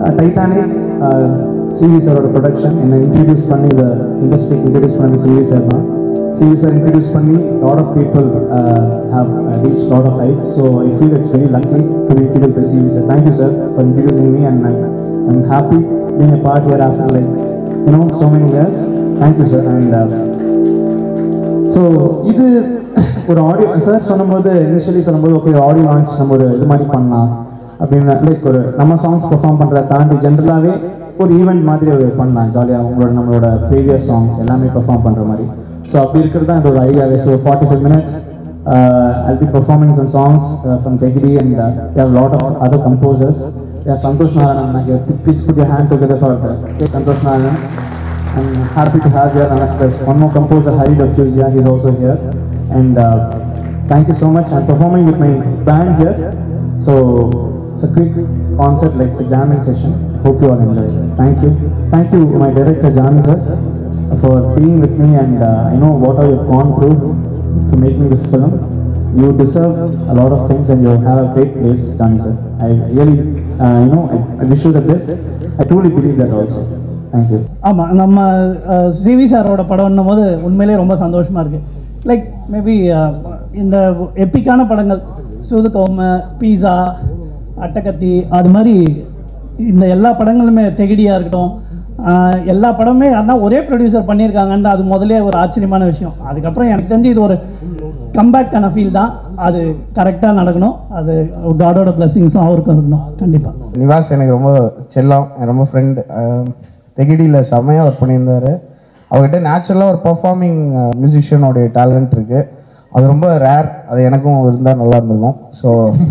Titanic CV சாரோட production என்னை introduce பண்ணி இந்த இண்டஸ்ட்ரிக்கு இன்ட்ரடியூஸ் பண்ணி சிவி சார் தான் சிவி சார் இன்ட்ரடியூஸ் பண்ணி lot of people have reach lot of heights so I feel it's very lucky to be introduce by CV sir thank you sir for introducing me and I am happy being a part year after like you know so many years thank you sir and so இது ஒரு audio sir சொல்லும்போது initially சொல்லும்போது okay audio launch நம்ம ஒரு இது மாதிரி பண்ணலாம் அப்படின்னு லைக் ஒரு நம்ம சாங்ஸ் பெர்ஃபார்ம் பண்ணுறத தாண்டி ஜென்ரலாகவே ஒரு ஈவெண்ட் மாதிரி ஒரு பண்ணலாம் ஜாலியாக உங்களோட நம்மளோட ப்ரீவியஸ் சாங்ஸ் எல்லாமே பெர்ஃபார்ம் பண்ணுற மாதிரி ஸோ அப்படி இருக்கிறது தான் இதோட ஐடியாவே so forty five minutes I'll be performing some songs uh, from Tegidi and uh, we have a lot of other composers. Yeah, Santosh Narayan, please put your hand together for uh, Santosh Narayan. I'm happy to have here. And there's one more composer, Hari Diffusia, he's also here. And uh, thank you so much. I'm performing with my band here. So it's a quick concert, like it's a jamming session. Hope you all enjoy. Thank you. Thank you, my director, Jani sir, for being with me. And uh, I know what all you've gone through for making this film. You deserve a lot of things and you have a great place, Jani sir. I really, uh, you know, I, I wish you the best. I truly believe that also. Thank you. ஆமாம் நம்ம CV சாரோட படம்னும் போது உண்மையிலே ரொம்ப சந்தோஷமாக இருக்குது like maybe இந்த எப்பிக்கான படங்கள் சூதுகோம பீஸா அட்டகத்தி அது மாதிரி இந்த எல்லா படங்களுமே தெகிடியாக இருக்கட்டும் ஆஹ் எல்லா படமே ஆனால் ஒரே ப்ரொடியூசர் பண்ணியிருக்காங்கன்னு அது முதலே ஒரு ஆச்சரியமான விஷயம் அதுக்கப்புறம் எனக்கு தெரிஞ்சு இது ஒரு கம்பேக்கான ஃபீல் தான் அது கரெக்டாக நடக்கணும் அது காடோட பிளெஸிங்ஸும் அவருக்கும் இருக்கணும் கண்டிப்பாக நிவாஸ் எனக்கு ரொம்ப செல்லம் என் ரொம்ப ஃப்ரெண்டு தெகிடியில் செம்மையாக ஒர்க் பண்ணியிருந்தார் அவர்கிட்ட நேச்சுரலாக ஒரு பர்ஃபார்மிங் மியூசிஷியனோடைய டேலண்ட் இருக்குது அது ரொம்ப ரேர் அது எனக்கும் இருந்தால் நல்லா இருந்திருக்கும் ஸோ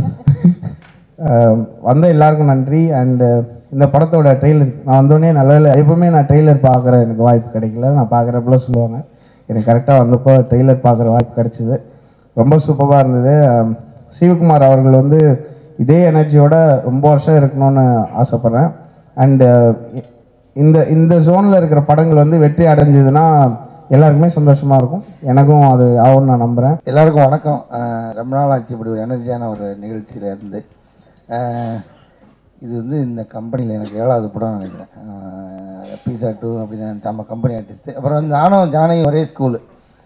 வந்த எல்லாருக்கும் நன்றி அண்டு இந்த படத்தோட ட்ரெய்லர் நான் வந்தோடனே நல்ல எப்பவுமே நான் ட்ரெய்லர் பார்க்குற எனக்கு வாய்ப்பு கிடைக்கல நான் பார்க்குறப்பல சொல்லுவாங்க எனக்கு கரெக்டாக வந்தப்போ ட்ரெய்லர் பார்க்குற வாய்ப்பு கிடைச்சிது ரொம்ப சூப்பராக இருந்தது அம், சிவகுமார் அவர்கள் வந்து இதே எனர்ஜியோட ரொம்ப வருஷம் இருக்கணும்னு ஆசைப்பட்றேன் அண்டு இந்த இந்த ஜோனில் இருக்கிற படங்கள் வந்து வெற்றி அடைஞ்சதுன்னா எல்லாருக்குமே சந்தோஷமாக இருக்கும் எனக்கும் அது ஆகும்னு நான் நம்புகிறேன் எல்லாருக்கும் வணக்கம் அஹ் ரொம்ப நாள் ஆச்சு இப்படி ஒரு எனர்ஜியான ஒரு நிகழ்ச்சியில் இருந்து அஹ் இது வந்து இந்த கம்பெனியில் எனக்கு ஏழாவது படம் நினைக்கிறேன் பீஸா டூ அப்படின்னு நம்ம கம்பெனி ஆர்டிஸ்ட்டு அப்புறம் வந்து நானும் ஜானையும் ஒரே ஸ்கூலு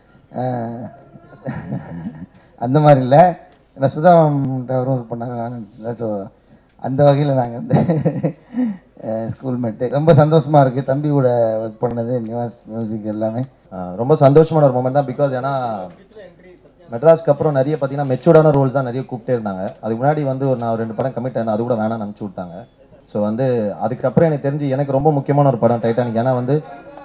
அந்த மாதிரி இல்லை ஏன்னா சுதாமன்ட்ட அவரும் ஒர்க் பண்ணாங்க நானும் ஸோ அந்த வகையில் நாங்கள் வந்து ஸ்கூல்மேட்டு ரொம்ப சந்தோஷமாக இருக்குது தம்பி கூட ஒர்க் பண்ணது நிவாஸ் மியூசிக் எல்லாமே ஆஹ் ரொம்ப சந்தோஷமான ஒரு மூமெண்ட் தான் பிகாஸ் ஏன்னா மெட்ராஸ்க்கு அப்புறம் நிறைய பார்த்தீங்கன்னா மெச்சூர்டான ரோல்ஸ் தான் நிறைய கூப்பிட்டே இருந்தாங்க அதுக்கு முன்னாடி வந்து ஒரு நான் ஒரு ரெண்டு படம் கமிட் ஆனேன் அது கூட வேணாம்னு அனுப்பிச்சு விட்டாங்க ஸோ வந்து அதுக்கப்புறம் எனக்கு தெரிஞ்சு எனக்கு ரொம்ப முக்கியமான ஒரு படம் டைட்டானிக் ஏன்னா வந்து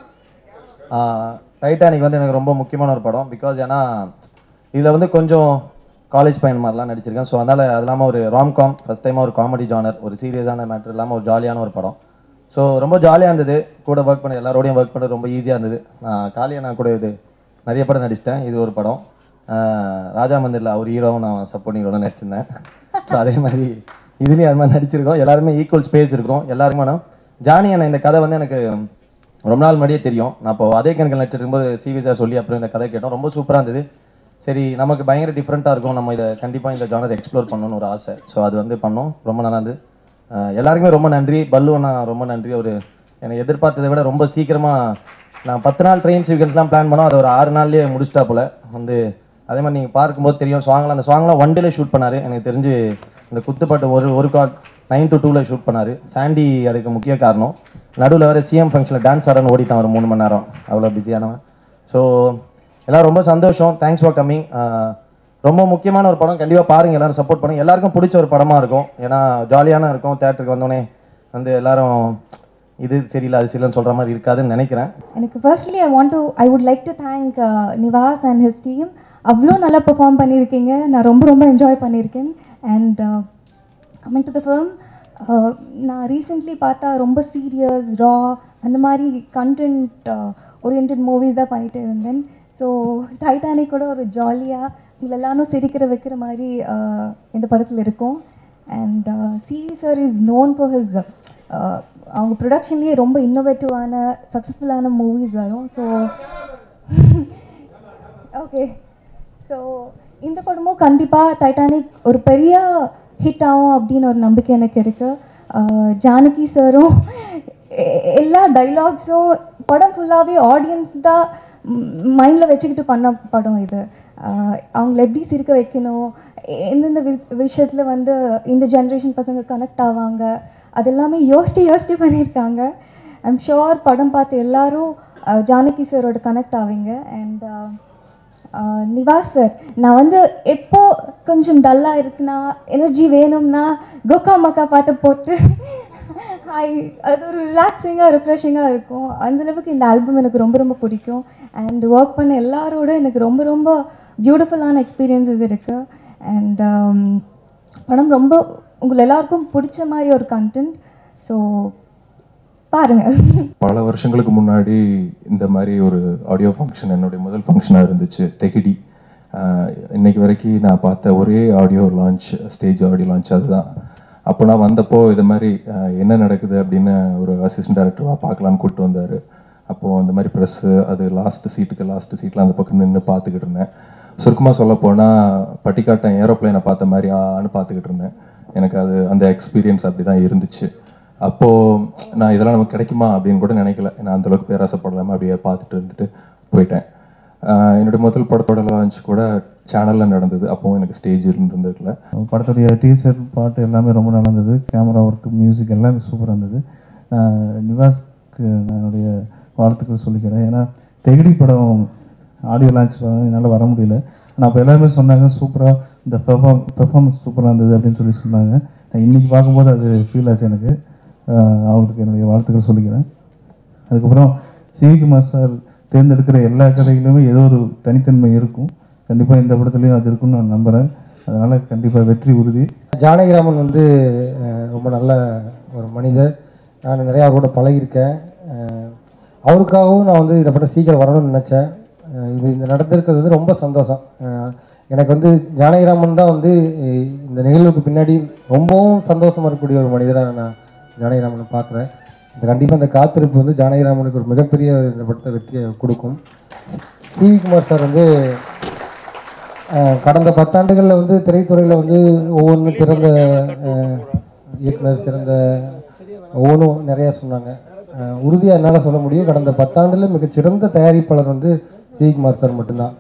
டைட்டானிக் வந்து எனக்கு ரொம்ப முக்கியமான ஒரு படம் பிகாஸ் ஏன்னா இதில் வந்து கொஞ்சம் காலேஜ் பையன் மாதிரிலாம் நடிச்சிருக்கேன் ஸோ அதனால் அது இல்லாமல் ஒரு ராம்காம் ஃபஸ்ட் டைமாக ஒரு காமெடி ஜானர் ஒரு சீரியஸான மேட்டர் இல்லாமல் ஒரு ஜாலியான ஒரு படம் ஸோ ரொம்ப ஜாலியாக இருந்தது கூட ஒர்க் பண்ண எல்லாரோடையும் ஒர்க் பண்ண ரொம்ப ஈஸியாக இருந்தது நான் காலியாக நான் கூட இது நிறைய படம் நடிச்சிட்டேன் இது ஒரு படம் ஆஹ் ராஜா மந்திரில் அவர் ஹீரோவும் நான் சப்போர்ட்டிங்கோட நடிச்சிருந்தேன் ஸோ அதே மாதிரி இதுலேயும் அது மாதிரி நடிச்சிருக்கோம் எல்லாருமே ஈக்குவல் ஸ்பேஸ் இருக்கும் எல்லாருமே நான் ஜானி அண்ணன் இந்த கதை வந்து எனக்கு ரொம்ப நாள் முன்னாடியே தெரியும் நான் இப்போ அதே கணக்கில் நடிச்சிருக்கும்போது சிவி சார் சொல்லி அப்புறம் இந்த கதை கேட்டோம் ரொம்ப சூப்பராக இருந்தது சரி நமக்கு பயங்கர டிஃப்ரெண்ட்டாக இருக்கும் நம்ம இதை கண்டிப்பாக இந்த ஜானர் எக்ஸ்ப்ளோர் பண்ணணும்னு ஒரு ஆசை ஸோ அது வந்து பண்ணோம் ரொம்ப நல்லா இருந்தது அஹ் எல்லாருக்குமே ரொம்ப நன்றி பல்லு அண்ணா ரொம்ப நன்றி ஒரு எனக்கு எதிர்பார்த்ததை விட ரொம்ப சீக்கிரமாக நான் பத்து நாள் ட்ரெயின் சீக்வன்ஸ்லாம் பிளான் பண்ணோம் அது ஒரு ஆறு நாள்லேயே முடிச்சிட்டா போல வந்து அதே மாதிரி நீங்கள் பார்க்கும்போது தெரியும் சாங்லாம் அந்த சாங்லாம் ஒன் டேல ஷூட் பண்ணார் எனக்கு தெரிஞ்சு இந்த குத்துப்பாட்டு ஒரு ஒரு கால் நைன் டு டூவில் ஷூட் பண்ணார் சாண்டி அதுக்கு முக்கிய காரணம் நடுவில் வேறு சிஎம் ஃபங்க்ஷனில் டான்ஸ் ஆடன்னு ஓடிட்டான் ஒரு மூணு மணி நேரம் அவ்வளோ பிஸியானவன் ஸோ எல்லாம் ரொம்ப சந்தோஷம் தேங்க்ஸ் ஃபார் கம்மிங் ரொம்ப முக்கியமான ஒரு படம் கண்டிப்பாக பாருங்கள் எல்லாரும் சப்போர்ட் பண்ணுங்க எல்லாருக்கும் பிடிச்ச ஒரு படமாக இருக்கும் ஏன்னா ஜாலியான இருக்கும் தேட்டருக்கு வந்தோடனே வந்து எல்லாரும் இது சரியில்லை அது சரியில்லைன்னு சொல்கிற மாதிரி இருக்காதுன்னு நினைக்கிறேன் எனக்கு firstly I want to I would like to thank Nivas and his team அவ்வளோ நல்லா பெர்ஃபார்ம் பண்ணியிருக்கீங்க நான் ரொம்ப ரொம்ப என்ஜாய் பண்ணியிருக்கேன் and coming to the film நான் ரீசெண்ட்லி பார்த்தா ரொம்ப சீரியஸ் ரா அந்த மாதிரி கண்டென்ட் ஓரியன்ட் மூவிஸ் தான் பண்ணிட்டு இருந்தேன் ஸோ டைட்டானிக் கூட ஒரு ஜாலியாக உங்களை எல்லாரும் சிரிக்கிற வைக்கிற மாதிரி uh, இந்த படத்தில் இருக்கும் and CV sir is known for his அவங்க ப்ரொடக்ஷன்லேயே ரொம்ப இன்னோவேட்டிவான சக்ஸஸ்ஃபுல்லான மூவிஸ் வரும் ஸோ ஓகே ஸோ இந்த படமும் கண்டிப்பாக டைட்டானிக் ஒரு பெரிய ஹிட் ஆகும் அப்படின்னு ஒரு நம்பிக்கை எனக்கு இருக்குது ஜானகி சாரும் எல்லா டைலாக்ஸும் படம் ஃபுல்லாகவே ஆடியன்ஸ் தான் மைண்டில் வச்சுக்கிட்டு பண்ண படம் இது ஆஹ் அவங்கள எப்படி சிரிக்க வைக்கணும் எந்தெந்த வி விஷயத்தில் வந்து இந்த ஜென்ரேஷன் பசங்க கனெக்ட் ஆவாங்க அது எல்லாமே யோசிச்சு யோசிச்சு பண்ணியிருக்காங்க ஐம் ஷுர் படம் பார்த்து எல்லாரும் ஆஹ் ஜானகி சாரோட கனெக்ட் ஆவீங்க அண்ட் நிவாஸ் சார் நான் வந்து எப்போ கொஞ்சம் டல்லாக இருக்குன்னா எனர்ஜி வேணும்னா கோகா மக்கா பாட்டை போட்டு ஹாய் அது ஒரு ரிலாக்ஸிங்காக ரிஃப்ரெஷிங்காக இருக்கும் அந்தளவுக்கு இந்த ஆல்பம் எனக்கு ரொம்ப ரொம்ப பிடிக்கும் அண்ட் ஒர்க் பண்ண எல்லாரோட எனக்கு ரொம்ப ரொம்ப பியூட்டிஃபுல்லான எக்ஸ்பீரியன்சஸ் இருக்குது அண்ட் படம் ரொம்ப உங்களை எல்லாருக்கும் பிடிச்ச மாதிரி ஒரு கண்டென்ட் ஸோ பாருங்கள் பல வருஷங்களுக்கு முன்னாடி இந்த மாதிரி ஒரு ஆடியோ ஃபங்க்ஷன் என்னுடைய முதல் ஃபங்க்ஷனாக இருந்துச்சு தெகிடி ஆஹ் இன்னைக்கு வரைக்கும் நான் பார்த்த ஒரே audio launch stage audio launch அதுதான் அப்போ நான் வந்தப்போ இது மாதிரி ஆஹ் என்ன நடக்குது அப்படின்னு ஒரு அசிஸ்டன்ட் டேரக்டராக பார்க்கலான்னு கூப்பிட்டு வந்தார் அப்போது அந்த மாதிரி ப்ரெஸ்ஸு அது லாஸ்ட் சீட்டுக்கு லாஸ்ட் சீட்டில் அந்த பக்கம் நின்று பார்த்துக்கிட்டு இருந்தேன் சுருக்கமாக சொல்ல போனால் பட்டிக்காட்டன் ஏரோப்ளைனை பார்த்த மாதிரி ஆன்னு பார்த்துக்கிட்டு இருந்தேன் எனக்கு அது அந்த எக்ஸ்பீரியன்ஸ் அப்படி தான் இருந்துச்சு அப்போது நான் இதெல்லாம் நமக்கு கிடைக்குமா அப்படின்னு கூட நினைக்கல நான் அந்தளவுக்கு பேராசப்படலாமல் அப்படியே பார்த்துட்டு இருந்துட்டு போயிட்டேன் ஆஹ் என்னுடைய முதல் படத்தோட லான்ச் கூட சேனலில் நடந்தது அப்போவும் எனக்கு ஸ்டேஜ் இருந்திருந்துருக்கல படத்துடைய டீசர் பாட்டு எல்லாமே ரொம்ப நல்லா இருந்தது கேமரா ஒர்க்கு மியூசிக் எல்லாமே சூப்பராக இருந்தது நான் நிவாஸ்க்கு நான் என்னுடைய வாழ்த்துக்கள் சொல்லிக்கிறேன் ஏன்னா தெகிடி படம் ஆடியோ லான்ச் என்னால் வர முடியல ஆனால் அப்போ எல்லாருமே சொன்னாங்க சூப்பராக இந்த பெர்ஃபார்ம் பெர்ஃபார்மன்ஸ் சூப்பராக இருந்தது அப்படின்னு சொல்லி சொன்னாங்க நான் இன்றைக்கி பார்க்கும்போது அது ஃபீல் ஆச்சு எனக்கு ஆஹ் அவருக்கு என்னுடைய வாழ்த்துக்கள் சொல்லிக்கிறேன் அதுக்கப்புறம் சிவிகுமார் சார் தேர்ந்தெடுக்கிற எல்லா கதைகளுமே ஏதோ ஒரு தனித்தன்மை இருக்கும் கண்டிப்பாக இந்த படத்துலையும் அது இருக்கும்னு நான் நம்புகிறேன் அதனால் கண்டிப்பாக வெற்றி உறுதி ஜானகிராமன் வந்து அஹ், ரொம்ப நல்ல ஒரு மனிதர் நான் நிறையா கூட பழகியிருக்கேன் அஹ், அவருக்காகவும் நான் வந்து இதை படம் சீக்கிரம் வரணும்னு நினச்சேன் அஹ், இது இந்த நடந்திருக்கிறது வந்து ரொம்ப சந்தோஷம் அஹ், எனக்கு வந்து ஜானகிராமன் தான் வந்து அஹ், இந்த நிகழ்வுக்கு பின்னாடி ரொம்பவும் சந்தோஷமாக இருக்கக்கூடிய ஒரு மனிதராக நான் ஜானகிராமனை பார்க்குறேன் இந்த கண்டிப்பாக இந்த காத்திருப்பு வந்து ஜானகிராமனுக்கு ஒரு மிகப்பெரிய இந்த படத்தை வெற்றியை கொடுக்கும் சிவி குமார் சார் வந்து அஹ் கடந்த பத்தாண்டுகளில் வந்து திரைத்துறையில் வந்து ஒவ்வொன்றும் பிறந்த அஹ், இயக்குனர் சிறந்த ஒவ்வொன்றும் நிறையா சொன்னாங்க உறுதியாக என்னால் சொல்ல முடியும் கடந்த பத்தாண்டில் மிகச்சிறந்த தயாரிப்பாளர் வந்து சிவிகுமார் சார் மட்டும்தான்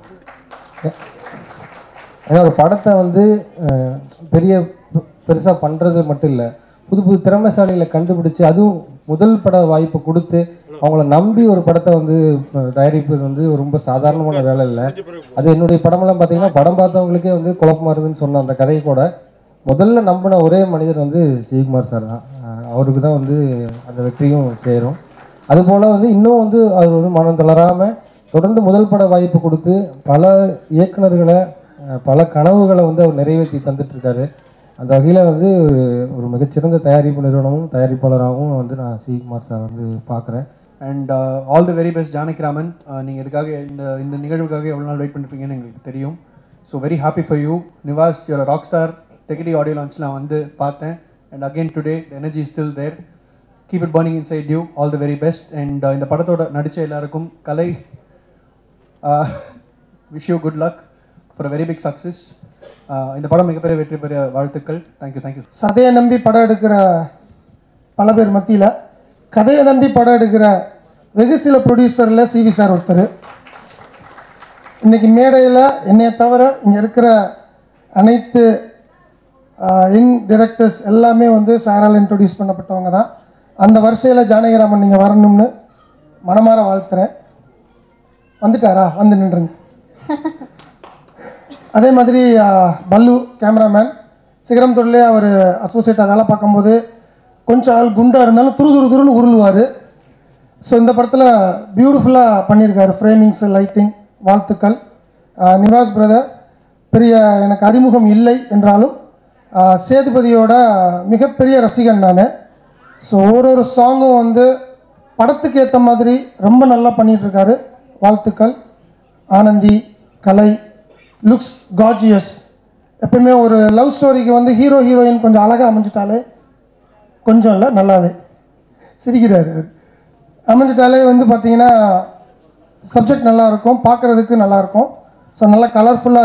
ஏன்னா ஒரு படத்தை வந்து அஹ், பெரிய பெருசாக பண்ணுறது மட்டும் இல்லை புது புது திறமைசாலிகளை கண்டுபிடிச்சு அதுவும் முதல் பட வாய்ப்பு கொடுத்து அவங்கள நம்பி ஒரு படத்தை வந்து அஹ், தயாரிப்பது வந்து ரொம்ப சாதாரணமான வேலை இல்லை அது என்னுடைய படமெல்லாம் பார்த்தீங்கன்னா படம் பார்த்தவங்களுக்கே வந்து குழப்பமா இருக்குதுன்னு சொன்ன அந்த கதையை கூட முதல்ல நம்பின ஒரே மனிதர் வந்து சிவகுமார் சார் தான் அஹ், அவருக்கு தான் வந்து அந்த வெற்றியும் சேரும் அதுபோல் வந்து இன்னும் வந்து அவர் வந்து மனம் தளராமல் தொடர்ந்து முதல் பட வாய்ப்பு கொடுத்து பல இயக்குனர்களை அஹ், பல கனவுகளை வந்து அவர் நிறைவேற்றி தந்துட்டு இருக்காரு அந்த வகையில் வந்து ஒரு- ஒரு மிகச்சிறந்த தயாரிப்பு நிறுவனமும் தயாரிப்பாளராகவும் வந்து நான் சிவகுமார் சார் வந்து பார்க்குறேன் and all the very best Janakiraman நீங்கள் இதுக்காக இந்த இந்த நிகழ்வுக்காக எவ்வளோ நாள் வெயிட் பண்ணிருப்பீங்கன்னு எங்களுக்கு தெரியும் so very happy for you Nivas your rock star Thegidi audio launch நான் வந்து பார்த்தேன் and again today energy still there keep it burning inside you all the very best and இந்த படத்தோட நடித்த எல்லாருக்கும் கலை wish you good luck for a very big success இந்த படம் மிகப்பெரிய வெற்றி பெற வாழ்த்துக்கள் தேங்க்யூ தேங்க்யூ சதையை நம்பி படம் எடுக்கிற பல பேர் மத்தியில் கதையை நம்பி படம் எடுக்கிற வெகு சில ப்ரொடியூசரில் சிவி சார் ஒருத்தர் இன்னைக்கு மேடையில் என்னைய தவிர இங்கே இருக்கிற அனைத்து யங் டிரெக்டர்ஸ் எல்லாமே வந்து சாரால் இன்ட்ரொடியூஸ் பண்ணப்பட்டவங்க தான் அந்த வரிசையில் ஜானகிராமன் நீங்கள் வரணும்னு மனமார வாழ்த்துறேன் வந்துட்டாரா வந்து நின்றுங்க அதே மாதிரி ஆ, பல்லு கேமராமேன் சிகரம் தொழிலே அவர் அசோசியேட்டாக வேலை பார்க்கும்போது கொஞ்சம் ஆள் குண்டாக இருந்தாலும் துரு துரு துருன்னு உருளுவார் ஸோ இந்த படத்தில் பியூட்டிஃபுல்லாக பண்ணியிருக்காரு ஃப்ரேமிங்ஸு லைட்டிங் வாழ்த்துக்கள் ஆ, நிவாஸ் பிரதர் பெரிய எனக்கு அறிமுகம் இல்லை என்றாலும் ஆ, சேதுபதியோட மிகப்பெரிய ரசிகன் நான் ஸோ ஒரு ஒரு சாங்கும் வந்து படத்துக்கு ஏற்ற மாதிரி ரொம்ப நல்லா பண்ணிட்டு இருக்காரு வாழ்த்துக்கள் ஆனந்தி கலை லுக்ஸ் காஜியஸ் எப்பவுமே ஒரு லவ் ஸ்டோரிக்கு வந்து ஹீரோ ஹீரோயின் கொஞ்சம் அழகாக அமைஞ்சிட்டாலே கொஞ்சம் இல்லை நல்லாவே சிரிக்கிறாரு அவர். அமைஞ்சிட்டாலே வந்து பார்த்தீங்கன்னா சப்ஜெக்ட் நல்லா இருக்கும் பார்க்குறதுக்கு நல்லா இருக்கும் ஸோ நல்லா கலர்ஃபுல்லாக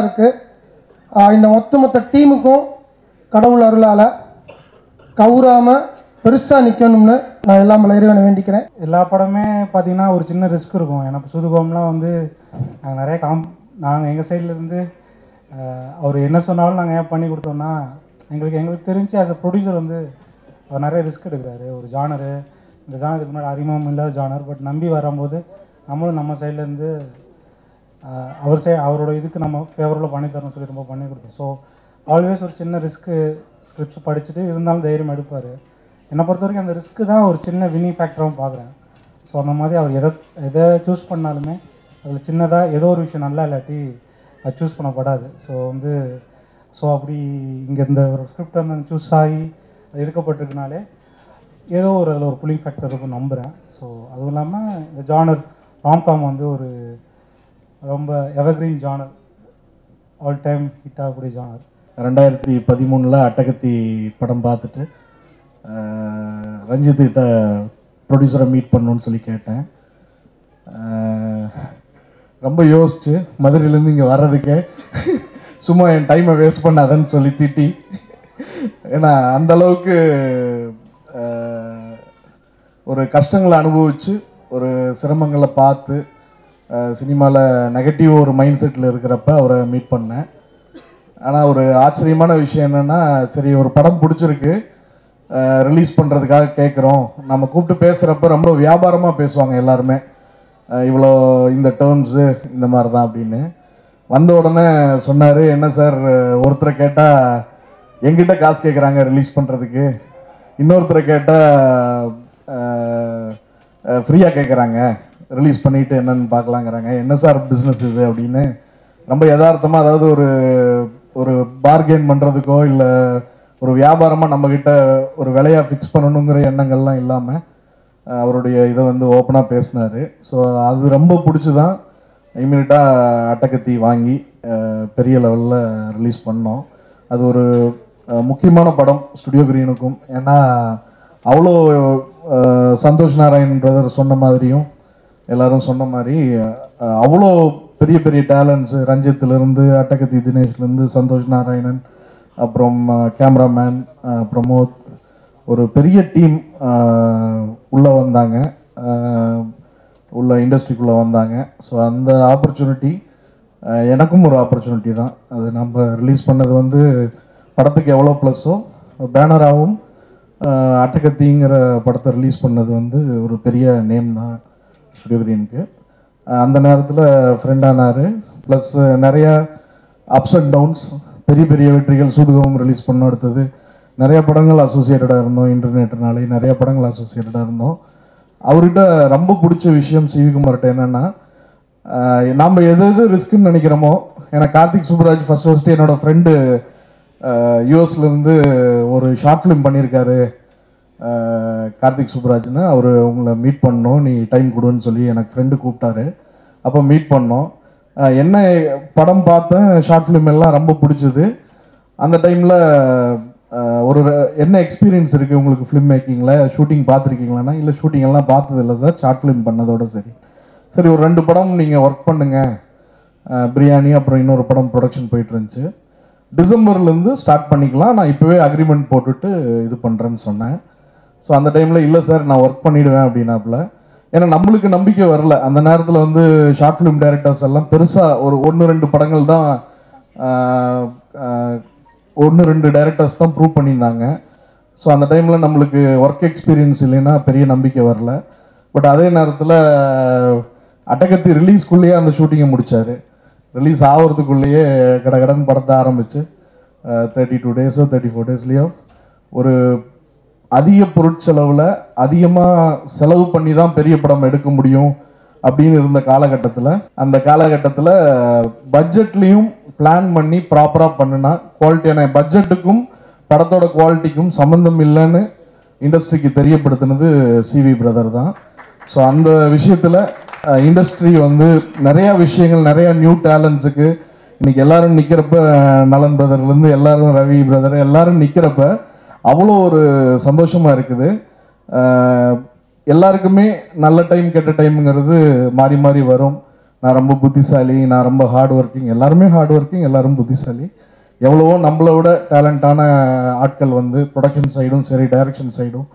இருக்குது இந்த ஒட்டுமொத்த டீமுக்கும் கடவுள் அருளால் கவுராமல் பெருசாக நிற்கணும்னு நான் எல்லாம் இறைவனை வேண்டிக்கிறேன் எல்லா படமே பார்த்தீங்கன்னா ஒரு சின்ன ரிஸ்க் இருக்கும் ஏன்னா இப்போ சுதுகோம்லாம் வந்து நாங்கள் நிறைய காம் நாங்கள் எங்கள் சைட்லேருந்து அவர் என்ன சொன்னாலும் நாங்கள் ஏன் பண்ணி கொடுத்தோம்னா எங்களுக்கு எங்களுக்கு தெரிஞ்சு ஆஸ் அ ப்ரொடியூசர் வந்து அவர் நிறைய ரிஸ்க் எடுக்கிறாரு ஒரு ஜானரு இந்த ஜானருக்கு முன்னாடி அறிமுகம் இல்லாத ஜானர் பட் நம்பி வரும்போது நம்மளும் நம்ம சைட்லேருந்து அவர் சை அவரோட இதுக்கு நம்ம ஃபேவரபுளாக பண்ணி தரணும்னு சொல்லி ரொம்ப பண்ணி கொடுத்தோம் ஸோ ஆல்வேஸ் ஒரு சின்ன ரிஸ்க்கு ஸ்கிரிப்ட்ஸ் படிச்சுட்டு இருந்தாலும் தைரியம் எடுப்பார் என்னை பொறுத்த வரைக்கும் அந்த ரிஸ்க்கு தான் ஒரு சின்ன வினி ஃபேக்டராகவும் பார்க்குறேன் ஸோ அந்த மாதிரி அவர் எதை எதை சூஸ் பண்ணாலுமே அதில் சின்னதாக ஏதோ ஒரு விஷயம் நல்லா இல்லாட்டி அது சூஸ் பண்ணப்படாது ஸோ வந்து ஸோ அப்படி இங்கே இந்த ஒரு ஸ்கிரிப்ட் வந்து சூஸ் ஆகி அது எடுக்கப்பட்டிருக்கனாலே ஏதோ ஒரு அதில் ஒரு புலிங் ஃபேக்டர் இருக்கும் நம்புகிறேன் ஸோ அதுவும் இல்லாமல் இந்த ஜானர் ராம்காம் வந்து ஒரு ரொம்ப evergreen genre all time hit ஆகக்கூடிய ஜானர் ரெண்டாயிரத்தி பதிமூணில் அட்டகத்தி படம் பார்த்துட்டு ஆஹ், ரஞ்சித் கிட்ட ப்ரொடியூசரை மீட் பண்ணணும்னு சொல்லி கேட்டேன் ஆஹ், ரொம்ப யோசிச்சு மதுரையிலேருந்து இங்கே வர்றதுக்கே சும்மா என் டைமை வேஸ்ட் பண்ணாதன்னு சொல்லி திட்டி ஏன்னா அந்த அளவுக்கு ஆஹ், ஒரு கஷ்டங்களை அனுபவித்து ஒரு சிரமங்களை பார்த்து சினிமாவில் நெகட்டிவ் ஒரு மைண்ட் செட்டில் இருக்கிறப்ப அவரை மீட் பண்ணேன் ஆனால் ஒரு ஆச்சரியமான விஷயம் என்னென்னா சரி ஒரு படம் பிடிச்சிருக்கு ரிலீஸ் பண்ணுறதுக்காக கேட்குறோம் நம்ம கூப்பிட்டு பேசுகிறப்ப ரொம்ப வியாபாரமாக பேசுவாங்க எல்லாருமே அஹ் இவ்வளோ இந்த டேர்ம்ஸு இந்த மாதிரி தான் அப்படின்னு வந்த உடனே சொன்னார் என்ன சார் ஒருத்தரை கேட்டால் எங்கிட்ட காசு கேட்குறாங்க ரிலீஸ் பண்ணுறதுக்கு இன்னொருத்தரை கேட்டால் ஃப்ரீயாக கேட்குறாங்க ரிலீஸ் பண்ணிவிட்டு என்னன்னு பார்க்கலாங்கிறாங்க என்ன சார் பிஸ்னஸ் இது அப்படின்னு ரொம்ப யதார்த்தமாக அதாவது ஒரு ஒரு பார்கெயின் பண்ணுறதுக்கோ இல்லை ஒரு வியாபாரமாக நம்மக்கிட்ட ஒரு விலையாக ஃபிக்ஸ் பண்ணணுங்கிற எண்ணங்கள்லாம் இல்லாமல் அவருடைய இதை வந்து ஓப்பனாக பேசினார் ஸோ அது ரொம்ப பிடிச்சி தான் இமீடியட்டாக அட்டக்கத்தி வாங்கி அஹ், பெரிய லெவலில் ரிலீஸ் பண்ணோம் அது ஒரு அஹ், முக்கியமான படம் ஸ்டுடியோ கிரீனுக்கும் ஏன்னா அவ்வளோ அஹ், சந்தோஷ் நாராயண் பிரதர் சொன்ன மாதிரியும் எல்லாரும் சொன்ன மாதிரி அஹ், அவ்வளோ பெரிய பெரிய டேலண்ட்ஸு ரஞ்சித்லேருந்து அட்டகத்தி தினேஷ்லேருந்து சந்தோஷ் நாராயணன் அப்புறம் கேமராமேன் பிரமோத் ஒரு பெரிய டீம் உள்ளே வந்தாங்க அஹ், உள்ள இண்டஸ்ட்ரிக்குள்ளே வந்தாங்க ஸோ அந்த ஆப்பர்ச்சுனிட்டி எனக்கும் ஒரு ஆப்பர்ச்சுனிட்டி தான் அது நம்ம ரிலீஸ் பண்ணது வந்து படத்துக்கு எவ்வளோ ப்ளஸ்ஸோ பேனராகவும் அட்டகத்திங்கிற படத்தை ரிலீஸ் பண்ணது வந்து ஒரு பெரிய நேம் தான் ஸ்டுடியோ கிரீனுக்கு அஹ் அந்த நேரத்தில் ஃப்ரெண்ட் ஆனார் ப்ளஸ் நிறையா அப்ஸ் அண்ட் டவுன்ஸ் பெரிய பெரிய வெற்றிகள் சூதுகவும் ரிலீஸ் பண்ண அடுத்தது நிறைய படங்கள் அசோசியேட்டடாக இருந்தோம் இன்டர்நெட்னாலே நிறைய படங்கள் அசோசியேட்டடாக இருந்தோம் அவர்கிட்ட ரொம்ப பிடிச்ச விஷயம் சிவிகுமார்கிட்ட என்னென்னா நாம் எது எது ரிஸ்க்குன்னு நினைக்கிறோமோ ஏன்னா கார்த்திக் சுப்ராஜ் ஃபர்ஸ்ட் ஃபஸ்ட்டு என்னோட ஃப்ரெண்டு யூஎஸ்லேருந்து ஒரு ஷார்ட் ஃபிலிம் பண்ணியிருக்காரு அஹ், கார்த்திக் சுப்ராஜ்னு அவர் உங்களை மீட் பண்ணணும் நீ டைம் கொடுன்னு சொல்லி எனக்கு ஃப்ரெண்டு கூப்பிட்டாரு அப்போ மீட் பண்ணோம் அஹ், என்ன படம் பார்த்தேன் ஷார்ட் ஃபிலிம் எல்லாம் ரொம்ப பிடிச்சது அந்த டைமில் ஒரு ர- என்ன எக்ஸ்பீரியன்ஸ் இருக்குது உங்களுக்கு ஃபிலிம் மேக்கிங்கில் ஷூட்டிங் பார்த்துருக்கீங்களான்னா இல்லை ஷூட்டிங் எல்லாம் பார்த்தது இல்லை சார் ஷார்ட் ஃபிலிம் பண்ணதோட சரி சரி ஒரு ரெண்டு படம் நீங்கள் ஒர்க் பண்ணுங்க அஹ், பிரியாணி அப்புறம் இன்னொரு படம் ப்ரொடக்ஷன் போயிட்டு இருந்துச்சு டிசம்பர்லேருந்து ஸ்டார்ட் பண்ணிக்கலாம் நான் இப்போவே அக்ரிமெண்ட் போட்டுட்டு இது பண்ணுறேன்னு சொன்னேன் ஸோ அந்த டைமில் இல்லை சார் நான் ஒர்க் பண்ணிடுவேன் அப்படின்னாப்புல ஏன்னா நம்மளுக்கு நம்பிக்கை வரல அந்த நேரத்தில் வந்து ஷார்ட் ஃபிலிம் டைரக்டர்ஸ் எல்லாம் பெருசாக ஒரு ஒன்று ரெண்டு படங்கள் தான் ஒன்று ரெண்டு டைரக்டர்ஸ் தான் ப்ரூவ் பண்ணியிருந்தாங்க ஸோ அந்த டைமில் நம்மளுக்கு ஒர்க் எக்ஸ்பீரியன்ஸ் இல்லைன்னா பெரிய நம்பிக்கை வரல பட் அதே நேரத்தில் அட்டகத்தி ரிலீஸ்க்குள்ளேயே அந்த ஷூட்டிங்கை முடிச்சாரு ரிலீஸ் ஆகிறதுக்குள்ளேயே கட கடன் படத்தை ஆரம்பித்து தேர்ட்டி டூ டேஸோ தேர்ட்டி ஃபோர் டேஸ்லேயோ ஒரு அதிக பொருட்செலவில் அதிகமாக செலவு பண்ணி தான் பெரிய படம் எடுக்க முடியும் அப்படின்னு இருந்த காலகட்டத்தில் அந்த காலகட்டத்தில் பட்ஜெட்லேயும் பிளான் பண்ணி ப்ராப்பராக பண்ணுனா குவாலிட்டியான பட்ஜெட்டுக்கும் படத்தோட குவாலிட்டிக்கும் சம்மந்தம் இல்லைன்னு இண்டஸ்ட்ரிக்கு தெரியப்படுத்தினது சிவி பிரதர் தான் ஸோ அந்த விஷயத்தில் இண்டஸ்ட்ரி வந்து நிறையா விஷயங்கள் நிறையா நியூ டேலண்ட்ஸுக்கு இன்னைக்கு எல்லாரும் நிற்கிறப்ப நலன் பிரதர்லேருந்து எல்லாரும் ரவி பிரதர் எல்லாரும் நிற்கிறப்ப அவ்வளோ ஒரு சந்தோஷமாக இருக்குது அஹ் எல்லாருக்குமே நல்ல டைம் கெட்ட டைம்ங்கிறது மாறி மாறி வரும் நான் ரொம்ப புத்திசாலி நான் ரொம்ப ஹார்ட் ஒர்க்கிங் எல்லாருமே ஹார்ட் ஒர்க்கிங் எல்லாரும் புத்திசாலி எவ்வளவோ நம்மளை விட டேலண்டான ஆட்கள் வந்து ப்ரொடக்ஷன் சைடும் சரி டைரக்ஷன் சைடும்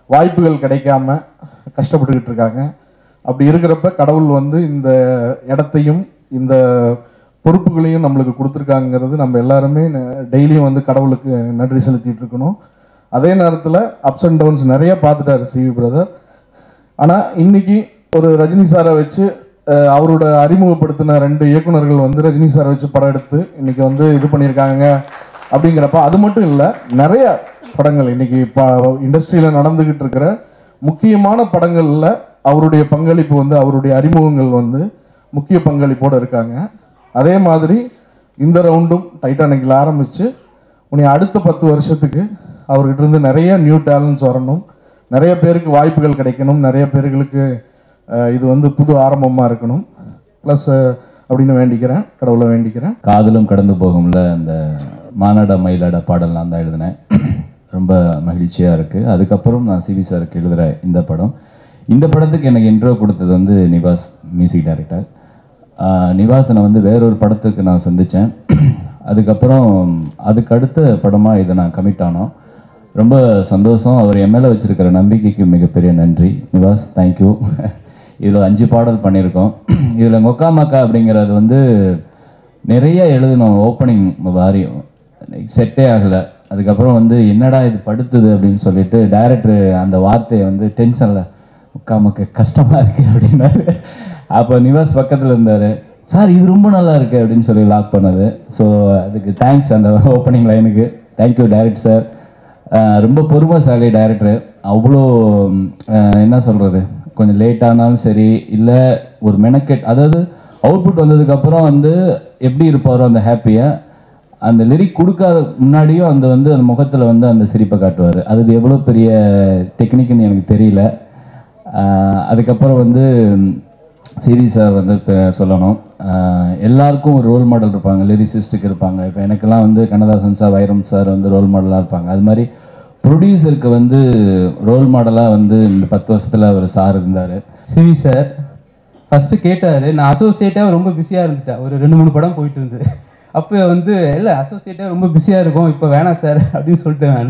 வாய்ப்புகள் கிடைக்காம கஷ்டப்பட்டுக்கிட்டு இருக்காங்க அப்படி இருக்கிறப்ப கடவுள் வந்து இந்த இடத்தையும் இந்த பொறுப்புகளையும் நம்மளுக்கு கொடுத்துருக்காங்கிறது நம்ம எல்லாருமே டெய்லியும் வந்து கடவுளுக்கு நன்றி செலுத்திட்டு இருக்கணும் அதே நேரத்தில் அப்ஸ் அண்ட் டவுன்ஸ் நிறைய பார்த்துட்டாரு சிவி பிரதர் ஆனால் இன்னைக்கு ஒரு ரஜினி சாரை வச்சு அஹ், அவரோட அறிமுகப்படுத்தின ரெண்டு இயக்குனர்கள் வந்து ரஜினி சாரை வச்சு படம் எடுத்து இன்னைக்கு வந்து இது பண்ணியிருக்காங்க அப்படிங்கிறப்ப அது மட்டும் இல்லை நிறைய படங்கள் இன்னைக்கு இப்போ இண்டஸ்ட்ரியில் நடந்துக்கிட்டு இருக்கிற முக்கியமான படங்களில் அவருடைய பங்களிப்பு வந்து அவருடைய அறிமுகங்கள் வந்து முக்கிய பங்களிப்போடு இருக்காங்க அதே மாதிரி இந்த ரவுண்டும் டைட்டானிக்கில் ஆரம்பித்து உன்னை அடுத்த பத்து வருஷத்துக்கு அவர்கிட்ட இருந்து நிறைய நியூ டேலண்ட்ஸ் வரணும் நிறைய பேருக்கு வாய்ப்புகள் கிடைக்கணும் நிறைய பேர்களுக்கு அஹ், இது வந்து புது ஆரம்பமாக இருக்கணும் ப்ளஸ் அப்படின்னு வேண்டிக்கிறேன் கடவுளை வேண்டிக்கிறேன் காதலும் கடந்து போகும்ல அந்த மானாட மயிலாட பாடல் நான் தான் எழுதினேன் ரொம்ப மகிழ்ச்சியாக இருக்குது அதுக்கப்புறம் நான் சிவி சாருக்கு எழுதுகிற இந்த படம் இந்த படத்துக்கு எனக்கு இன்ட்ரோ கொடுத்தது வந்து நிவாஸ் மியூசிக் டைரக்டர் நிவாசனை வந்து வேறொரு படத்துக்கு நான் சந்தித்தேன் அதுக்கப்புறம் அதுக்கு அடுத்த படமாக இதை நான் கமிட் ஆனோம் ரொம்ப சந்தோஷம் அவர் என் மேலே வச்சிருக்கிற நம்பிக்கைக்கு மிகப்பெரிய நன்றி நிவாஸ் தேங்க்யூ இதில் அஞ்சு பாடல் பண்ணியிருக்கோம் இதில் மொக்கா மக்கா அப்படிங்கிறது வந்து நிறைய எழுதணும் ஓப்பனிங் வாரி செட்டே ஆகலை அதுக்கப்புறம் வந்து என்னடா இது படுத்துது அப்படின்னு சொல்லிட்டு டைரக்டர் அந்த வார்த்தையை வந்து டென்ஷனில் முக்கா மக்க கஷ்டமாக இருக்கு அப்படின்னாரு அப்போ நிவாஸ் பக்கத்தில் இருந்தார் சார் இது ரொம்ப நல்லா இருக்கு அப்படின்னு சொல்லி லாக் பண்ணது ஸோ அதுக்கு தேங்க்ஸ் அந்த ஓப்பனிங் லைனுக்கு தேங்க்யூ டைரக்ட் சார் ரொம்ப பொறுமைசாலி டைரக்டர் அவ்வளோ அஹ், என்ன சொல்கிறது கொஞ்சம் லேட் ஆனாலும் சரி இல்லை ஒரு மெனக்கெட் அதாவது அவுட்புட் வந்ததுக்கப்புறம் வந்து எப்படி இருப்பாரோ அந்த ஹாப்பியை அந்த லிரிக் கொடுக்காத முன்னாடியும் அந்த வந்து அந்த முகத்தில் வந்து அந்த சிரிப்பை காட்டுவார் அது எவ்வளோ பெரிய டெக்னிக்னு எனக்கு தெரியல ஆஹ் அதுக்கப்புறம் வந்து சீரியஸாக வந்து இப்போ சொல்லணும் ஆஹ் எல்லாருக்கும் ஒரு ரோல் மாடல் இருப்பாங்க லிரிசிஸ்ட்டுக்கு இருப்பாங்க இப்போ எனக்கெல்லாம் வந்து கண்ணதாசன் சார் வைரம் சார் வந்து ரோல் மாடலாக இருப்பாங்க அது மாதிரி ப்ரொடியூசருக்கு வந்து ரோல் மாடலாக வந்து இந்த பத்து வருஷத்தில் அவர் சார் இருந்தார் சிவி சார் ஃபஸ்ட்டு கேட்டார் நான் அசோசியேட்டாக ரொம்ப பிஸியாக இருந்துட்டேன் ஒரு ரெண்டு மூணு படம் போயிட்டு இருந்தது அப்போ வந்து இல்லை அசோசியேட்டாக ரொம்ப பிஸியாக இருக்கும் இப்போ வேணாம் சார் அப்படின்னு சொல்லிட்டேன் நான்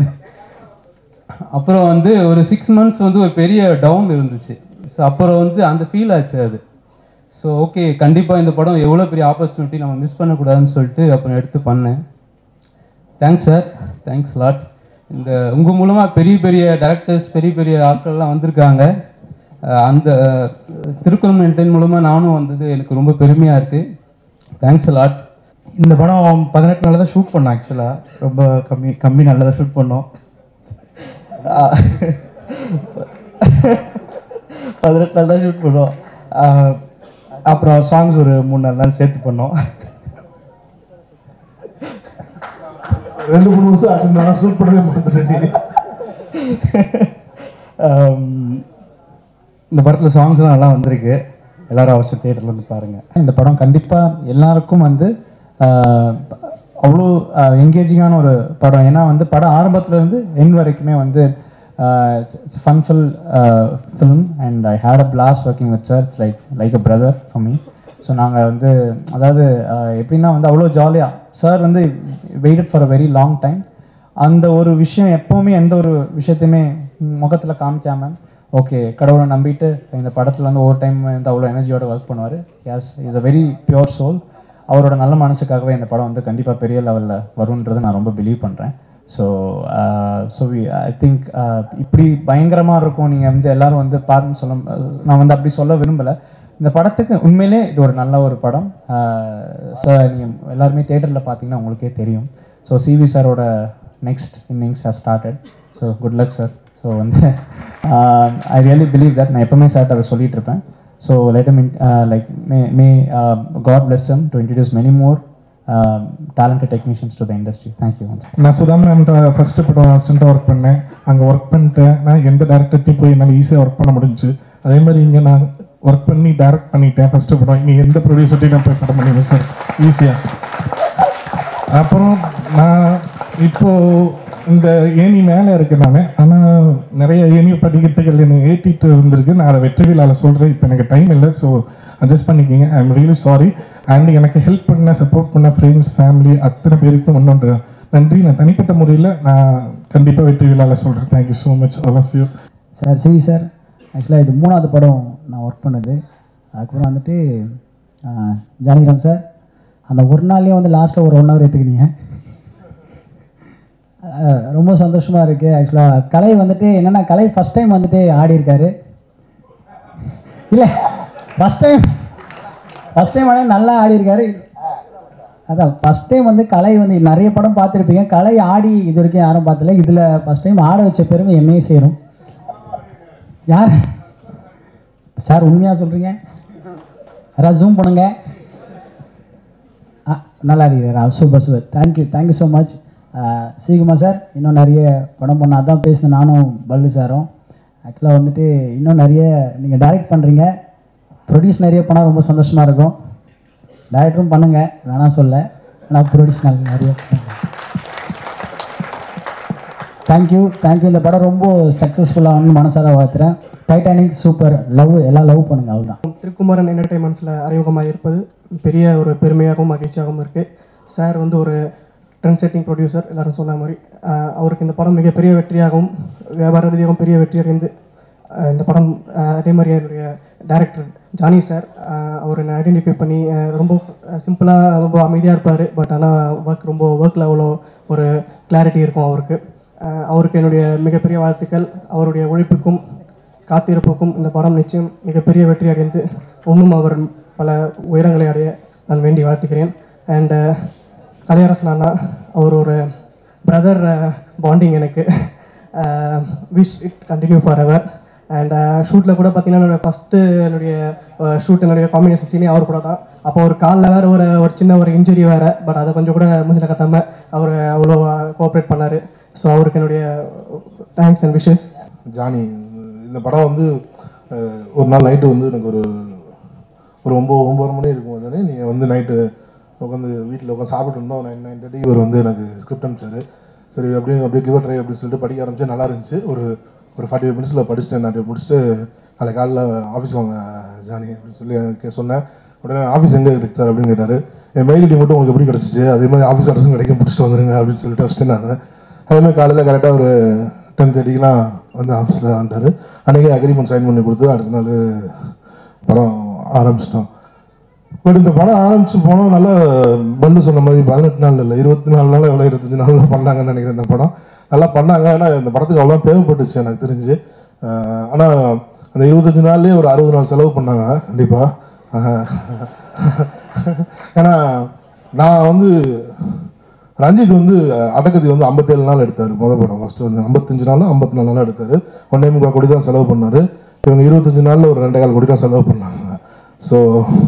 அப்புறம் வந்து ஒரு சிக்ஸ் மந்த்ஸ் வந்து ஒரு பெரிய டவுன் இருந்துச்சு ஸோ அப்புறம் வந்து அந்த ஃபீல் ஆச்சு அது ஸோ ஓகே கண்டிப்பாக இந்த படம் எவ்வளோ பெரிய ஆப்பர்ச்சுனிட்டி நம்ம மிஸ் பண்ணக்கூடாதுன்னு சொல்லிட்டு அப்புறம் எடுத்து பண்ணேன் தேங்க்ஸ் சார் தேங்க்ஸ் லாட் இந்த உங்கள் மூலமாக பெரிய பெரிய டேரக்டர்ஸ் பெரிய பெரிய ஆட்கள்லாம் வந்திருக்காங்க அஹ் அந்த திருக்குறள் மெயின்டைன் மூலமாக நானும் வந்தது எனக்கு ரொம்ப பெருமையாக இருக்குது தேங்க்ஸ் லாட் இந்த படம் பதினெட்டு நாளில் தான் ஷூட் பண்ணோம் ஆக்சுவலாக ரொம்ப கம்மி கம்மி நாளில் தான் ஷூட் பண்ணோம் பதினெட்டு நாள் தான் ஷூட் பண்ணோம் ஆஹ் அப்புறம் சாங்ஸ் ஒரு மூணு நாலு நாள் சேர்த்து பண்ணோம் ரெண்டு மூணு வருஷம் ஆச்சு நான் ஷூட் பண்ணவே மாட்டேன் ஆம், இந்த படத்தில் சாங்ஸ்லாம் நல்லா வந்திருக்கு எல்லாரும் அவசியம் தேட்டரில் வந்து பாருங்கள் இந்த படம் கண்டிப்பாக எல்லாருக்கும் வந்து ஆஹ், அவ்வளோ என்கேஜிங்கான ஒரு படம் ஏன்னா வந்து படம் ஆரம்பத்துல இருந்து எண்ட் வரைக்குமே வந்து funful film and I had a blast working with sir it's like like a brother for me so நாங்கள் வந்து அதாவது ஆஹ், எப்படின்னா வந்து அவ்வளோ ஜாலியாக சார் வந்து waited for a very long time அந்த ஒரு விஷயம் எப்போவுமே எந்த ஒரு விஷயத்தையுமே முகத்தில் காமிக்காம ஓகே கடவுளை நம்பிட்டு இந்த படத்தில் வந்து ஒவ்வொரு டைம் வந்து அவ்வளோ எனர்ஜியோட ஒர்க் பண்ணுவார் yes is a very pure soul அவரோட நல்ல மனசுக்காகவே இந்த படம் வந்து கண்டிப்பாக பெரிய லெவலில் வரும்ன்றதை நான் ரொம்ப பிலீவ் பண்ணுறேன் ஸோ ஸோ ஐ திங்க் இப்படி பயங்கரமாக இருக்கும் நீங்கள் வந்து எல்லாரும் வந்து பாருன்னு சொல்ல நான் வந்து அப்படி சொல்ல விரும்பலை இந்த படத்துக்கு உண்மையிலே இது ஒரு நல்ல ஒரு படம் சார் நீங்கள் எல்லாருமே தேட்டரில் பார்த்தீங்கன்னா உங்களுக்கே தெரியும் ஸோ சிவி சாரோட next innings has started so good luck sir so வந்து ஐ ரியலி பிலீவ் தட் நான் எப்பவுமே சார்ட்ட அதை சொல்லிட்டு இருப்பேன் so let me like may may God bless him to introduce many more talented technicians to the industry thank you once நான் சுதா மேம்கிட்ட first படம் அசிஸ்டண்ட்டாக ஒர்க் பண்ணேன் அங்கே ஒர்க் பண்ணிட்டேன் நான் எந்த டேரக்டர்ட்டையும் போய் என்னால் ஈஸியாக ஒர்க் பண்ண முடிஞ்சுச்சு அதே மாதிரி இங்கே நான் ஒர்க் பண்ணி டைரக்ட் பண்ணிட்டேன் ஃபஸ்ட்டு படம் இனி எந்த ப்ரொடியூசர்ட்டையும் நான் போய் படம் பண்ணிடுவேன் சார் ஈஸியாக அப்புறம் நான் இப்போ இந்த ஏணி மேலே இருக்கேன் நான் ஆனால் நிறைய ஏணி படிக்கட்டுகள் என்னை ஏற்றிட்டு இருந்திருக்கு நான் அதை வெற்றி விழாவில் சொல்கிறேன் இப்போ எனக்கு டைம் இல்லை ஸோ அட்ஜஸ்ட் பண்ணிக்கிங்க I am really sorry and எனக்கு ஹெல்ப் பண்ண சப்போர்ட் பண்ண ஃப்ரெண்ட்ஸ் ஃபேமிலி அத்தனை பேருக்கும் இன்னொன்று நன்றி நான் தனிப்பட்ட முறையில் நான் கண்டிப்பாக வெற்றி விழாவில் சொல்கிறேன் thank you so much all of you sir CV sir ஆக்சுவலாக இது மூணாவது படம் நான் ஒர்க் பண்ணது அதுக்கப்புறம் வந்துட்டு ஆஹ், ஜானகிராம் சார் அந்த ஒரு நாள்லேயே வந்து லாஸ்ட்டில் ஒரு ஒன் ஹவர் எடுத்துக்கினீங்க ஆஹ், ரொம்ப சந்தோஷமாக இருக்குது ஆக்சுவலாக கலை வந்துட்டு என்னென்னா கலை ஃபஸ்ட் டைம் வந்துட்டு ஆடி இருக்காரு இல்லை ஃபஸ்ட் டைம் ஃபஸ்ட் டைம் ஆடி நல்லா ஆடி இருக்காரு அதான் ஃபஸ்ட் டைம் வந்து கலை வந்து நிறைய படம் பார்த்துருப்பீங்க கலை ஆடி இது வரைக்கும் யாரும் பார்த்தல இதில் ஃபஸ்ட் டைம் ஆட வச்ச பெருமை என்னையே சேரும் யார் சார் உண்மையாக சொல்கிறீங்க யாராவது ஜூம் பண்ணுங்க ஆ நல்லா இருக்கிறாரா super super thank you thank you so much சீக்கிரமாக சார் இன்னும் நிறைய படம் பண்ண அதான் பேசினேன் நானும் பல்லு சாரும் ஆக்சுவலாக வந்துட்டு இன்னும் நிறைய நீங்கள் டைரக்ட் பண்ணுறீங்க ப்ரொடியூஸ் நிறைய பண்ணால் ரொம்ப சந்தோஷமாக இருக்கும் டைரக்டரும் பண்ணுங்கள் வேணாம் சொல்ல ஆனால் ப்ரொடியூஸ் நிறைய தேங்க்யூ தேங்க்யூ இந்த படம் ரொம்ப சக்ஸஸ்ஃபுல்லாக மனசார வாழ்த்துறேன் டைட்டானிக் சூப்பர் லவ் எல்லாம் லவ் பண்ணுங்க அவ்வளோதான் திருக்குமரன் என்டர்டைன்மெண்ட்ஸில் அறிமுகமாக இருப்பது பெரிய ஒரு பெருமையாகவும் மகிழ்ச்சியாகவும் இருக்குது சார் வந்து ஒரு ட்ரெண்ட் செட்டிங் ப்ரொடியூசர் எல்லாரும் சொன்ன மாதிரி ஆஹ் அவருக்கு இந்த படம் மிகப்பெரிய வெற்றியாகவும் வியாபார ரீதியாகவும் பெரிய வெற்றி அடைந்து ஆஹ் இந்த படம் ஆஹ் அதே மாதிரி என்னுடைய டைரக்டர் ஜானி சார் அவர் என்னை ஐடென்டிஃபை பண்ணி ஆஹ் ரொம்ப சிம்பிளாக ரொம்ப அமைதியாக இருப்பார் பட் ஆனால் ஒர்க் ரொம்ப ஒர்க்கில் அவ்வளோ ஒரு கிளாரிட்டி இருக்கும் அவருக்கு ஆஹ் அவருக்கு என்னுடைய மிகப்பெரிய வாழ்த்துக்கள் அவருடைய உழைப்புக்கும் காத்திருப்புக்கும் இந்த படம் நிச்சயம் மிகப்பெரிய வெற்றி அடைந்து இன்னும் அவர் பல உயரங்களை அடைய நான் வேண்டி வாழ்த்துக்கிறேன் அண்ட் கலையரசன் அண்ணா அவர் ஒரு பிரதர் பாண்டிங் எனக்கு wish it continue forever and ஷூட்டில் கூட பார்த்தீங்கன்னா என்னோட ஃபஸ்ட்டு என்னுடைய ஷூட் என்னுடைய காம்பினேஷன் சீனே அவர் கூட தான் அப்போ ஒரு காலில் வேறு ஒரு ஒரு சின்ன ஒரு இன்ஜுரி வேறு பட் அதை கொஞ்சம் கூட மூஞ்சில் கட்டாமல் அவர் அவ்வளோ கோஆப்ரேட் பண்ணார் ஸோ அவருக்கு என்னுடைய தேங்க்ஸ் அண்ட் விஷஸ் ஜானி இந்த படம் வந்து அஹ், ஒரு நாள் நைட்டு வந்து எனக்கு ஒரு ஒரு ஒம்பது ஒம்பது மணி இருக்கும் உடனே நீங்கள் வந்து நைட்டு உட்காந்து வீட்டில் உட்காந்து சாப்பிட்டு இருந்தோம் நைன் நைன் தேர்ட்டி இவர் வந்து எனக்கு ஸ்கிரிப்ட் அனுப்பிச்சாரு சரி அப்படியே அப்படியே கிவ் ட்ரை அப்படின்னு சொல்லிட்டு படிக்க ஆரம்பிச்சு நல்லா இருந்துச்சு ஒரு ஒரு ஃபார்ட்டி ஃபைவ் மினிட்ஸில் படிச்சுட்டேன் நான் முடிச்சுட்டு நாளைக்கு காலைல ஆஃபீஸ் வாங்க ஜானி அப்படின்னு சொல்லி எனக்கு சொன்னேன் உடனே ஆஃபீஸ் எங்கே இருக்கு சார் அப்படின்னு கேட்டார் என் மெயில் ஐடி மட்டும் உங்களுக்கு எப்படி கிடச்சிச்சு அதே மாதிரி ஆஃபீஸ் அட்ரஸும் கிடைக்க முடிச்சுட்டு வந்துருங்க அப்படின்னு சொல்லிட்டு வச்சுட்டு நான் அதே மாதிரி காலையில் கரெக்டாக ஒரு டென் தேர்ட்டிக்கெலாம் வந்து ஆஃபீஸில் வந்துட்டார் அன்றைக்கி அக்ரிமெண்ட் சைன் பண்ணி கொடுத்து அடுத்த நாள் படம் ஆரம்பிச்சிட்டோம் பட் இந்த படம் ஆரம்பிச்சு போனோம் நல்லா பல்லு சொன்ன மாதிரி பதினெட்டு நாள் இல்லை இருபத்தி நாலு நாள் எவ்வளோ இருபத்தஞ்சு நாள் பண்ணாங்கன்னு நினைக்கிறேன் இந்த படம் நல்லா பண்ணாங்க ஏன்னா இந்த படத்துக்கு அவ்வளோ தேவைப்பட்டுச்சு எனக்கு தெரிஞ்சு ஆனால் அந்த இருபத்தஞ்சு நாள்லேயே ஒரு அறுபது நாள் செலவு பண்ணாங்க கண்டிப்பாக ஏன்னா நான் வந்து ரஞ்சித் வந்து அடக்கத்தி வந்து ஐம்பத்தேழு நாள் எடுத்தார் முதல் படம் ஃபஸ்ட்டு வந்து ஐம்பத்தஞ்சு நாள் ஐம்பத்தி நாலு நாள் எடுத்தார் ஒன்றே முக்கால் கோடி தான் செலவு பண்ணார் இவங்க இருபத்தஞ்சு நாளில் ஒரு ரெண்டே கால் கோடி தான் செலவு பண்ணாங்க ஸோ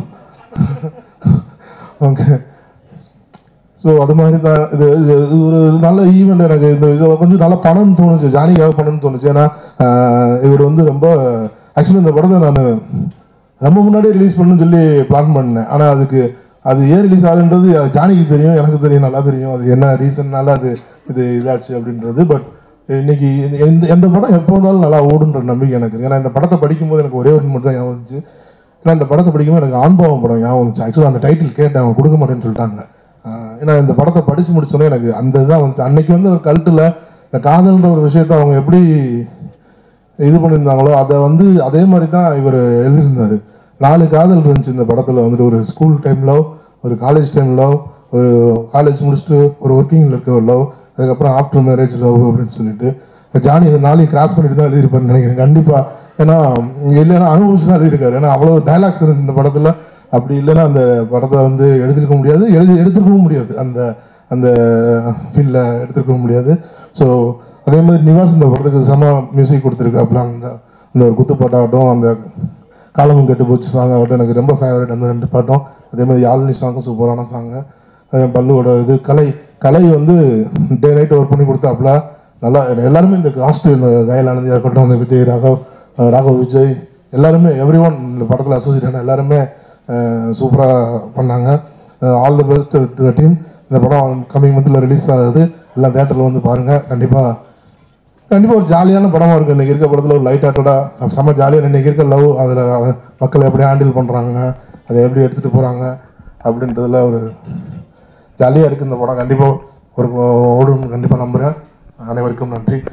ஓகே ஸோ அது மாதிரி தான் இது இது இது ஒரு நல்ல ஈவெண்ட் எனக்கு இந்த இது கொஞ்சம் நல்ல பணம்னு தோணுச்சு ஜானிக்காக பணம்னு தோணுச்சு ஏன்னா ஆஹ், இவர் வந்து ரொம்ப ஆக்சுவலி இந்த படத்தை நான் ரொம்ப முன்னாடியே ரிலீஸ் பண்ணணும்னு சொல்லி பிளான் பண்ணேன் ஆனால் அதுக்கு அது ஏன் ரிலீஸ் ஆகுன்றது அது ஜானிக்கு தெரியும் எனக்கு தெரியும் நல்லா தெரியும் அது என்ன ரீசன்னால அது இது இதாச்சு அப்படின்றது பட் இன்னைக்கு இந்த- எந்த எந்த படம் எப்போ வந்தாலும் நல்லா ஓடுன்ற நம்பிக்கை எனக்கு இருக்கு. ஏன்னா இந்த படத்தை படிக்கும்போது எனக்கு ஒரே ஒரு மட்டும் தான் ஞாபகம் வந்துச்சு ஏன்னா இந்த படத்தை படிக்கும்போது எனக்கு ஆண்பாவம் படம் ஞாபகம் வந்துச்சு ஆக்சுவலாக அந்த டைட்டில் கேட்டேன் அவங்க கொடுக்க மாட்டேன்னு சொல்லிட்டாங்க ஆஹ் ஏன்னா இந்த படத்தை படித்து முடிச்சோன்னே எனக்கு அந்த இதுதான் வந்துச்சு அன்னைக்கு வந்து ஒரு கல்ட்டில் இந்த காதல்ன்ற ஒரு விஷயத்த அவங்க எப்படி இது பண்ணியிருந்தாங்களோ அதை வந்து அதே மாதிரி தான் இவர் எழுதியிருந்தார் நாலு காதல் இருந்துச்சு இந்த படத்தில் வந்துட்டு ஒரு ஸ்கூல் டைம் லவ் ஒரு காலேஜ் டைம் லவ் ஒரு காலேஜ் முடிச்சுட்டு ஒரு ஒர்க்கிங்கில் இருக்க ஒரு லவ் அதுக்கப்புறம் ஆஃப்டர் மேரேஜ் லவ் அப்படின்னு சொல்லிட்டு ஜானி இந்த நாளையும் கிராஸ் பண்ணிட்டு தான் எழுதியிருப்பாருன்னு நினைக்கிறேன் கண்டிப்பாக ஏன்னா இல்லைன்னா அனுபவிச்சு தான் எழுதியிருக்காரு ஏன்னா அவ்வளோ டைலாக்ஸ் இருந்துச்சு இந்த படத்தில் அப்படி இல்லைன்னா அந்த படத்தை வந்து எழுதிருக்க முடியாது எழுதி எடுத்துருக்கவும் முடியாது அந்த அந்த ஃபீல்டில் எடுத்துருக்கவும் முடியாது ஸோ அதே மாதிரி நிவாஸ் இந்த படத்துக்கு செம மியூசிக் கொடுத்துருக்காப்புல அந்த அந்த ஒரு குத்துப்பாட்டாகட்டும் அந்த காலமும் கெட்டு போச்சு சாங் ஆகட்டும் எனக்கு ரொம்ப ஃபேவரட் அந்த ரெண்டு பாட்டும் அதே மாதிரி யாழினி சாங்கும் சூப்பரான சாங்கு பல்லுவோட இது கலை கலை வந்து டே நைட் ஒர்க் பண்ணி கொடுத்தாப்புல நல்லா எல்லாருமே இந்த காஸ்ட் இந்த கயலானந்தியாக இருக்கட்டும் இந்த விஜய் ராகவ் அஹ் ராகவ் விஜய் எல்லாருமே எவ்ரி ஒன் இந்த படத்தில் அசோசியேட் ஆன எல்லாருமே சூப்பராக பண்ணாங்க all the best to team இந்த படம் கம்மிங் மந்தில் ரிலீஸ் ஆகுது எல்லாம் தேட்டரில் வந்து பாருங்கள் கண்டிப்பாக கண்டிப்பாக ஒரு ஜாலியான படமாக இருக்குது இன்றைக்கி இருக்க படத்தில் ஒரு லைட் ஹார்ட்டடாக செம்ம ஜாலியாக இன்றைக்கி இருக்க லவ் அதில் மக்கள் எப்படி ஹேண்டில் பண்ணுறாங்க அதை எப்படி எடுத்துகிட்டு போகிறாங்க அப்படின்றதுல ஒரு ஜாலியாக இருக்குது இந்த படம் கண்டிப்பாக ஒரு ஓடுன்னு கண்டிப்பாக நம்புகிறேன் அனைவருக்கும் நன்றி